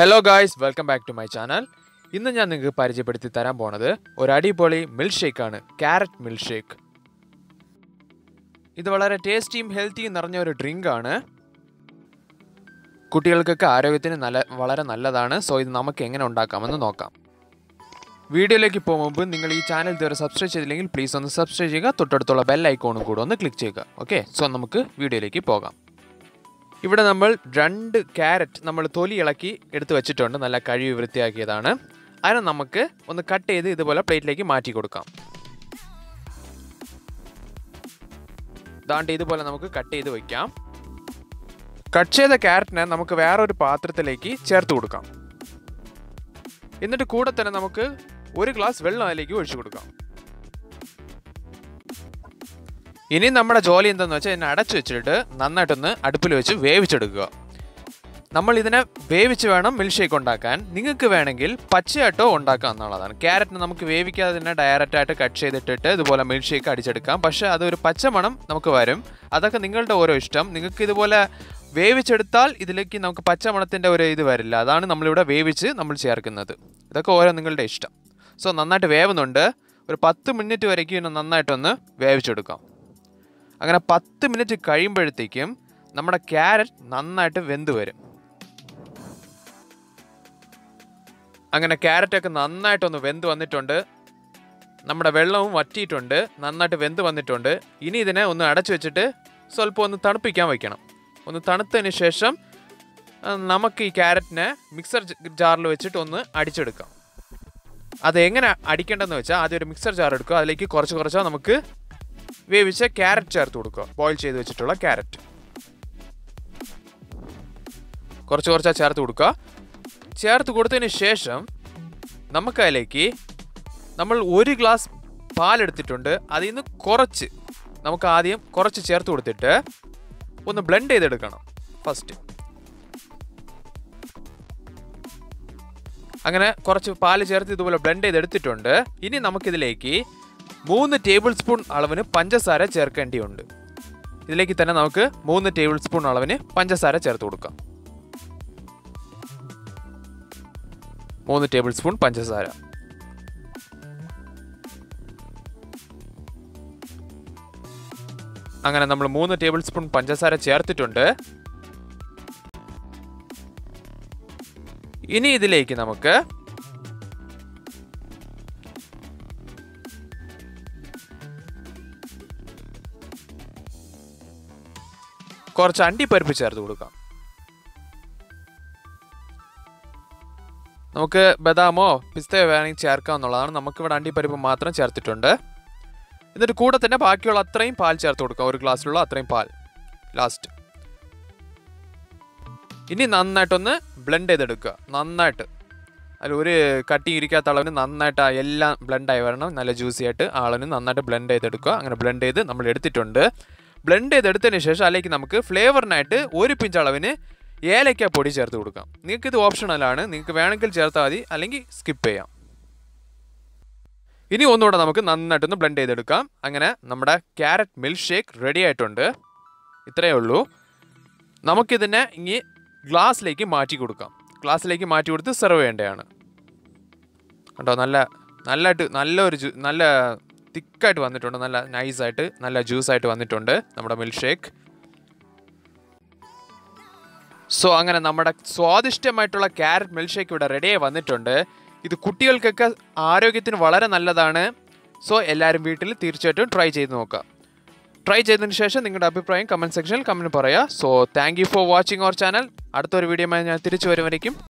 hello guys welcome back to my channel ഇന്ന് ഞാൻ നിങ്ങൾക്ക് പരിചയപ്പെടുത്തി തരാൻ പോണത് ഒരു അടിപൊളി മിൽക്ക് ഷേക്ക് ആണ് ക്യാരറ്റ് മിൽക്ക് ഷേക്ക് ഇത് വളരെ ടേസ്റ്റിയും ഹെൽത്തിയും നിറഞ്ഞ ഒരു ഡ്രിങ്ക് ആണ് കുട്ടികൾക്കൊക്കെ ആരോഗ്യത്തിന് നല്ല വളരെ നല്ലതാണ് സോ ഇത് നമുക്ക് എങ്ങനെ ഉണ്ടാക്കാമെന്ന് നോക്കാം വീഡിയോയിലേക്ക് പോകും മുമ്പ് നിങ്ങൾ ഈ ചാനൽ ഇതുവരെ സബ്സ്ക്രൈബ് ചെയ്തില്ലെങ്കിൽ പ്ലീസ് ഒന്ന് സബ്സ്ക്രൈബ് ചെയ്യുക തൊട്ടടുത്തുള്ള ബെൽ ഐക്കോണും കൂടെ ഒന്ന് ക്ലിക്ക് ചെയ്യുക ഓക്കെ സോ നമുക്ക് വീഡിയോയിലേക്ക് പോകാം ഇവിടെ നമ്മൾ രണ്ട് ക്യാരറ്റ് നമ്മൾ തൊലി ഇളക്കി എടുത്ത് വെച്ചിട്ടുണ്ട് നല്ല കഴുകി വൃത്തിയാക്കിയതാണ് അതിനെ നമുക്ക് ഒന്ന് കട്ട് ചെയ്ത് ഇതുപോലെ പ്ലേറ്റിലേക്ക് മാറ്റി കൊടുക്കാം ദാണ്ട് ഇതുപോലെ നമുക്ക് കട്ട് ചെയ്ത് വയ്ക്കാം കട്ട് ചെയ്ത ക്യാരറ്റിനെ നമുക്ക് വേറൊരു പാത്രത്തിലേക്ക് ചേർത്ത് കൊടുക്കാം എന്നിട്ട് കൂടെ തന്നെ നമുക്ക് ഒരു ഗ്ലാസ് വെള്ളം അതിലേക്ക് ഒഴിച്ചു കൊടുക്കാം ഇനി നമ്മുടെ ജോലി എന്താണെന്ന് വെച്ചാൽ ഇതിനെ അടച്ചു വെച്ചിട്ട് നന്നായിട്ടൊന്ന് അടുപ്പിൽ വെച്ച് വേവിച്ചെടുക്കുക നമ്മൾ ഇതിനെ വേവിച്ച് വേണം മിൽക്ക് ഷേക്ക് ഉണ്ടാക്കാൻ നിങ്ങൾക്ക് വേണമെങ്കിൽ പച്ചയായിട്ടോ ഉണ്ടാക്കാം എന്നുള്ളതാണ് ക്യാരറ്റിന് നമുക്ക് വേവിക്കാതെ തന്നെ ഡയറക്റ്റ് ആയിട്ട് കട്ട് ചെയ്തിട്ടിട്ട് ഇതുപോലെ മിൽക്ക് ഷേക്ക് അടിച്ചെടുക്കാം പക്ഷേ അതൊരു പച്ചമണം നമുക്ക് വരും അതൊക്കെ നിങ്ങളുടെ ഓരോ ഇഷ്ടം നിങ്ങൾക്ക് ഇതുപോലെ വേവിച്ചെടുത്താൽ ഇതിലേക്ക് നമുക്ക് പച്ചമണത്തിൻ്റെ ഒരു ഇത് വരില്ല അതാണ് നമ്മളിവിടെ വേവിച്ച് നമ്മൾ ചേർക്കുന്നത് ഇതൊക്കെ ഓരോ നിങ്ങളുടെ ഇഷ്ടം സോ നന്നായിട്ട് വേവുന്നുണ്ട് ഒരു പത്ത് മിനിറ്റ് വരയ്ക്കും ഇതിനെ നന്നായിട്ടൊന്ന് വേവിച്ചെടുക്കാം അങ്ങനെ പത്ത് മിനിറ്റ് കഴിയുമ്പോഴത്തേക്കും നമ്മുടെ ക്യാരറ്റ് നന്നായിട്ട് വെന്ത് വരും അങ്ങനെ ക്യാരറ്റൊക്കെ നന്നായിട്ടൊന്ന് വെന്ത് വന്നിട്ടുണ്ട് നമ്മുടെ വെള്ളവും വറ്റിയിട്ടുണ്ട് നന്നായിട്ട് വെന്ത് വന്നിട്ടുണ്ട് ഇനി ഇതിനെ ഒന്ന് അടച്ചു വെച്ചിട്ട് സ്വല്പം ഒന്ന് തണുപ്പിക്കാൻ വയ്ക്കണം ഒന്ന് തണുത്തതിന് ശേഷം ആ, നമുക്ക് ഈ ക്യാരറ്റിനെ മിക്സർ ജാറിൽ വെച്ചിട്ട് ഒന്ന് അടിച്ചെടുക്കാം അത് എങ്ങനെ അടിക്കേണ്ടതെന്ന് വെച്ചാൽ ആദ്യം ഒരു മിക്സർ ജാർ എടുക്കുക അതിലേക്ക് കുറച്ച് കുറച്ച് നമുക്ക് വേവിച്ച ക്യാരറ്റ് ചേർത്ത് കൊടുക്കുക ബോയിൽ ചെയ്ത് വെച്ചിട്ടുള്ള ക്യാരറ്റ് കുറച്ച് കുറച്ചാ ചേർത്ത് കൊടുക്കുക ചേർത്ത് കൊടുത്തതിന് ശേഷം നമുക്ക് അതിലേക്ക് നമ്മൾ ഒരു ഗ്ലാസ് പാലെടുത്തിട്ടുണ്ട് അതിൽ നിന്ന് കുറച്ച് നമുക്ക് ആദ്യം കുറച്ച് ചേർത്ത് കൊടുത്തിട്ട് ഒന്ന് ബ്ലെൻഡ് ചെയ്തെടുക്കണം ഫസ്റ്റ് അങ്ങനെ കുറച്ച് പാല് ചേർത്ത് ഇതുപോലെ ബ്ലെൻഡ് ചെയ്തെടുത്തിട്ടുണ്ട് ഇനി നമുക്കിതിലേക്ക് മൂന്ന് ടേബിൾ സ്പൂൺ അളവിന് പഞ്ചസാര ചേർക്കേണ്ടിയുണ്ട് ഇതിലേക്ക് തന്നെ നമുക്ക് മൂന്ന് ടേബിൾ സ്പൂൺ അളവിന് പഞ്ചസാര ചേർത്ത് കൊടുക്കാം മൂന്ന് ടേബിൾ സ്പൂൺ പഞ്ചസാര അങ്ങനെ നമ്മൾ മൂന്ന് ടേബിൾ സ്പൂൺ പഞ്ചസാര ചേർത്തിട്ടുണ്ട് ഇനി ഇതിലേക്ക് നമുക്ക് കുറച്ച് അണ്ടിപ്പരിപ്പ് ചേർത്ത് കൊടുക്കാം നമുക്ക് ബദാമോ പിസ്തയോ വേണമെങ്കിൽ ചേർക്കാം എന്നുള്ളതാണ് നമുക്കിവിടെ അണ്ടിപ്പരിപ്പ് മാത്രം ചേർത്തിട്ടുണ്ട് എന്നിട്ട് കൂടെ തന്നെ ബാക്കിയുള്ള അത്രയും പാൽ ചേർത്ത് കൊടുക്കാം ഒരു ഗ്ലാസ്സിലുള്ള അത്രയും പാൽ ലാസ്റ്റ് ഇനി നന്നായിട്ടൊന്ന് ബ്ലെൻഡ് ചെയ്തെടുക്കുക നന്നായിട്ട് അതിൽ ഒരു കട്ടി ഇരിക്കാത്ത അളവിന് നന്നായിട്ട് ആ എല്ലാം ബ്ലെൻഡായി വരണം നല്ല ജ്യൂസി ആയിട്ട് ആ അളവിന് നന്നായിട്ട് ബ്ലെൻഡ് ചെയ്തെടുക്കുക അങ്ങനെ ബ്ലെൻഡ് ചെയ്ത് നമ്മൾ എടുത്തിട്ടുണ്ട് ബ്ലെൻഡ് ചെയ്തെടുത്തതിന് ശേഷം അതിലേക്ക് നമുക്ക് ഫ്ലേവറിനായിട്ട് ഒരു പിഞ്ച് അളവിന് ഏലക്ക പൊടി ചേർത്ത് കൊടുക്കാം നിങ്ങൾക്ക് ഇത് ഓപ്ഷണലാണ് നിങ്ങൾക്ക് വേണമെങ്കിൽ ചേർത്താൽ മതി അല്ലെങ്കിൽ സ്കിപ്പ് ചെയ്യാം ഇനി ഒന്നുകൂടെ നമുക്ക് നന്നായിട്ടൊന്ന് ബ്ലെൻഡ് ചെയ്തെടുക്കാം അങ്ങനെ നമ്മുടെ ക്യാരറ്റ് മിൽക്ക് ഷേക്ക് റെഡി ആയിട്ടുണ്ട് ഇത്രയേ ഉള്ളൂ നമുക്കിതിനെ ഇനി ഗ്ലാസ്സിലേക്ക് മാറ്റി കൊടുക്കാം ഗ്ലാസ്സിലേക്ക് മാറ്റി കൊടുത്ത് സെർവ് ചെയ്യേണ്ടതാണ് കണ്ടോ നല്ല നല്ലതായിട്ട് നല്ലൊരു ജ്യൂ നല്ല തിക്കായിട്ട് വന്നിട്ടുണ്ട് നല്ല നൈസായിട്ട് നല്ല ജ്യൂസായിട്ട് വന്നിട്ടുണ്ട് നമ്മുടെ മിൽക്ക് ഷേക്ക് സോ അങ്ങനെ നമ്മുടെ സ്വാദിഷ്ടമായിട്ടുള്ള ക്യാരറ്റ് മിൽക്ക് ഷേക്ക് ഇവിടെ റെഡിയായി വന്നിട്ടുണ്ട് ഇത് കുട്ടികൾക്കൊക്കെ ആരോഗ്യത്തിന് വളരെ നല്ലതാണ് സോ എല്ലാവരും വീട്ടിൽ തീർച്ചയായിട്ടും ട്രൈ ചെയ്ത് നോക്കുക ട്രൈ ചെയ്തതിന് ശേഷം നിങ്ങളുടെ അഭിപ്രായം കമൻറ്റ് സെക്ഷനിൽ കമൻറ്റ് പറയുക so thank you for watching our channel അടുത്തൊരു വീഡിയോയുമായി ഞാൻ തിരിച്ചു വരുമായിരിക്കും